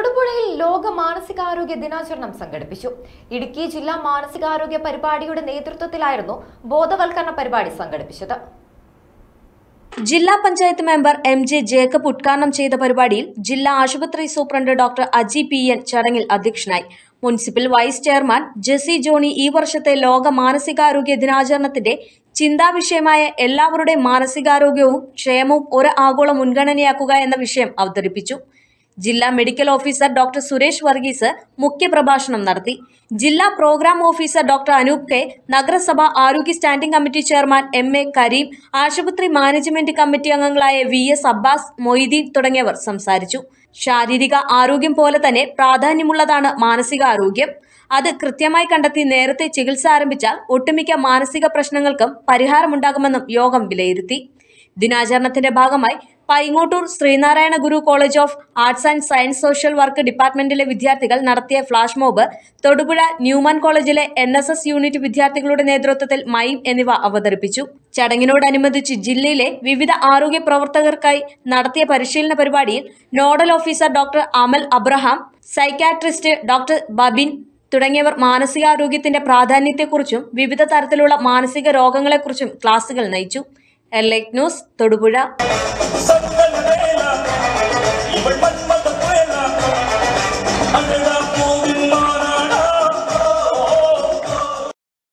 തൊടുപുഴയിൽ ലോക മാനസികാരോഗ്യ ദിനാചരണം സംഘടിപ്പിച്ചു ഇടുക്കി ജില്ലാ മാനസികാരോഗ്യ പരിപാടിയുടെ നേതൃത്വത്തിലായിരുന്നു ബോധവൽക്കരണ പരിപാടി സംഘടിപ്പിച്ചത് ജില്ലാ panchayat member M J Jacob ഉദ്ഘാടനം ചെയ്ത പരിപാടിയിൽ ജില്ലാ ആശുപത്രി സൂപ്രണ്ട് ഡോക്ടർ അജി പി എൻ ചടങ്ങിൽ അധ്യക്ഷനായി municipal vice chairman Jessy Johny ഈ വർഷത്തെ ലോക മാനസികാരോഗ്യ ദിനാചരണത്തിന്റെ ചിന്താവിഷയമായ എല്ലാവരുടെയും മാനസികാരോഗ്യവും ക്ഷേമവും ഒരു ആഗോള മുൻഗണനയാക്കുക എന്ന വിഷയം അവതരിപ്പിച്ചു ജില്ലാ medical officer doctor Suresh Varghese മുഖ്യപ്രഭാഷണം നടത്തി ജില്ലാ programme officer doctor Anoop K നഗരസഭ ആരോഗ്യ standing committee chairman M A Kareem ആശുപത്രി മാനേജ്മെന്റ് കമ്മിറ്റി അംഗങ്ങളായ വി എസ് അബ്ബാസ് മൊയ്തീൻ തുടങ്ങിയവർ സംസാരിച്ചു ശാരീരിക ആരോഗ്യം പോലെ തന്നെ പ്രാധാന്യമുള്ളതാണ് മാനസികാരോഗ്യം അത് കൃത്യമായി കണ്ടെത്തി നേരത്തെ ചികിത്സ ആരംഭിച്ചാൽ ഒട്ടുമിക്ക മാനസിക പ്രശ്നങ്ങൾക്കും പരിഹാരമുണ്ടാകുമെന്നും യോഗം വിലയിരുത്തി ദിനാചരണത്തിന്റെ ഭാഗമായി Paingottoor Sreenarayana Guru college of arts and science social work ഡിപ്പാർട്ട്മെന്റിലെ വിദ്യാർത്ഥികൾ നടത്തിയ ഫ്ലാഷ് മോബ് തൊടുപുഴ ന്യൂമാൻ കോളേജിലെ എൻ എസ് എസ് യൂണിറ്റ് വിദ്യാർത്ഥികളുടെ നേതൃത്വത്തിൽ മൈം എന്നിവ അവതരിപ്പിച്ചു ചടങ്ങിനോടനുബന്ധിച്ച് ജില്ലയിലെ വിവിധ ആരോഗ്യ പ്രവർത്തകർക്കായി നടത്തിയ പരിശീലന പരിപാടിയിൽ nodal officer doctor Amal Abraham psychiatrist doctor Babin തുടങ്ങിയവർ മാനസികാരോഗ്യത്തിന്റെ പ്രാധാന്യത്തെക്കുറിച്ചും വിവിധ തരത്തിലുള്ള മാനസിക രോഗങ്ങളെക്കുറിച്ചും ക്ലാസുകൾ നയിച്ചു എൽ ന്യൂസ് തൊടുപുഴ സന്തനവേല ഇവൾ